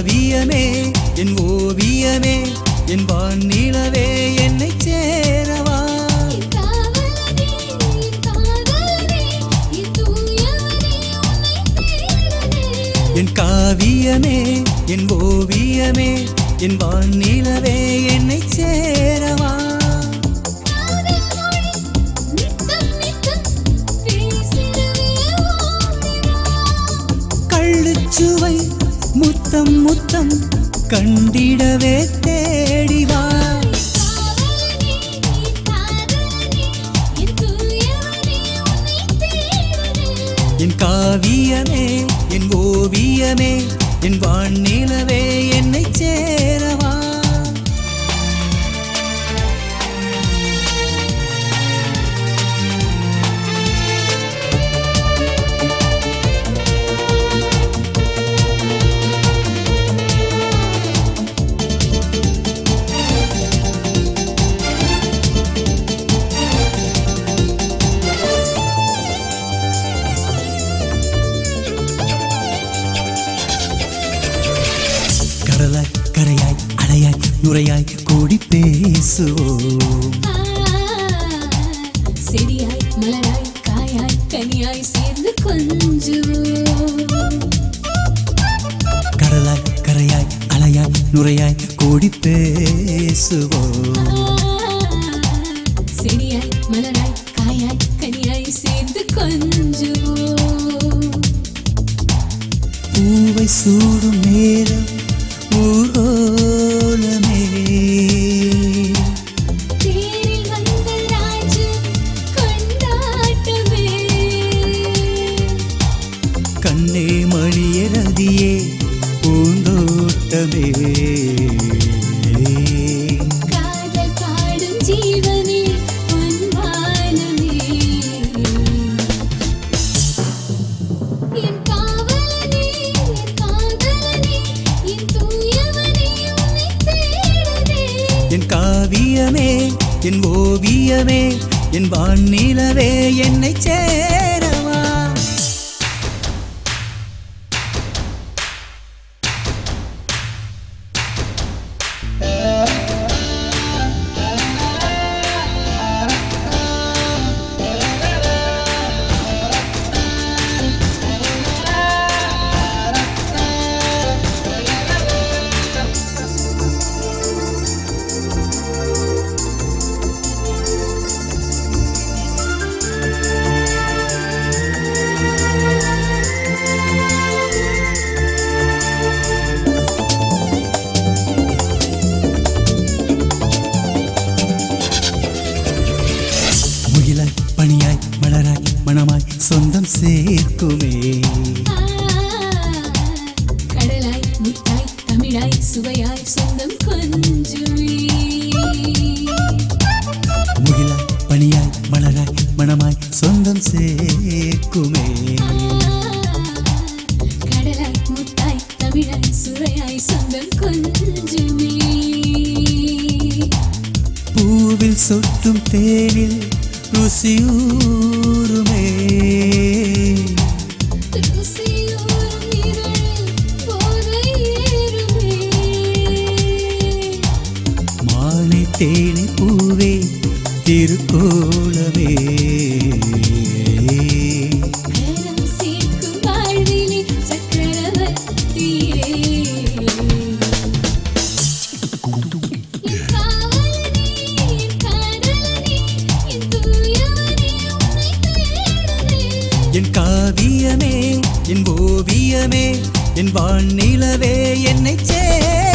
காவியமே என் ஓவியமே என் வானிலவே என்னை சேரவா என் காவலனே என் காதலனே என் தூயவனே உன்னை தேடுதே என் காவியமே என் ஓவியமே என் வானிலவே என்னை சேரவா காதல் மொழி நித்தம் நித்தம் பேசிடவே ஓடிவா கள்ளுச்சுவை முத்தம் முத்தம் கண்டிடவே தேடிவா காவலனே என் காதலனே என் தூயவனே உன்னை தேடுதே என் காவியமே என் ஓவியமே என் வானிலவே என்னை சேரவா கடலாய் கரையாய் அலையாய் நுரையாய் கூடி பேசுவோம் செடியாய் மலராய் காயாய் கனியாய் சேர்ந்து கொஞ்சுவோம் கடலாய் கரையாய் அலையாய் நுரையாய் கூடி பேசுவோம் செடியாய் மலராய் காயாய் கனியாய் சேர்ந்து கொஞ்சுவோம் பூவை சூடும் நேரம் ஊர்கோலமே தேரில் வந்த ராஜன் கொண்டாட்டமே கண்ணே மணிய ரதியே பூந்தோட்டமே காதல் பாடும் ஜீவனே பொன்வானமே என் காவலனே என் காதலனே என் தூயவனே உன்னை தேடுதே என் காவியமே என் ஓவியமே என் வானிலவே என்னை சேரவா முகிலாய் பனியாய் மலராய் மணமாய் சொந்தம் சேர்க்குமே கடலாய் முத்தாய் தமிழாய் சுவையாய் சொந்தம் கொஞ்சுமே முகிலாய் பனியாய் மலராய் மணமாய் சொந்தம் சேர்க்குமே கடலாய் முத்தாய் தமிழாய் சுவையாய் சொந்தம் கொஞ்சுமே பூவில் சொட்டும் தேனில் ருசியூருமே ருசியூரும் நிழலில் போதை ஏறுமே மாலை தேனை பூவே திருக்கோலமே கரம் சேர்க்கும் வாழ்விலே சக்கரவர்த்தியே என் காவலனே என் காதலனே என் தூயவனே உன்னை தேடுதே என் காவியமே என் ஓவியமே என் வானிலவே என்னை சேர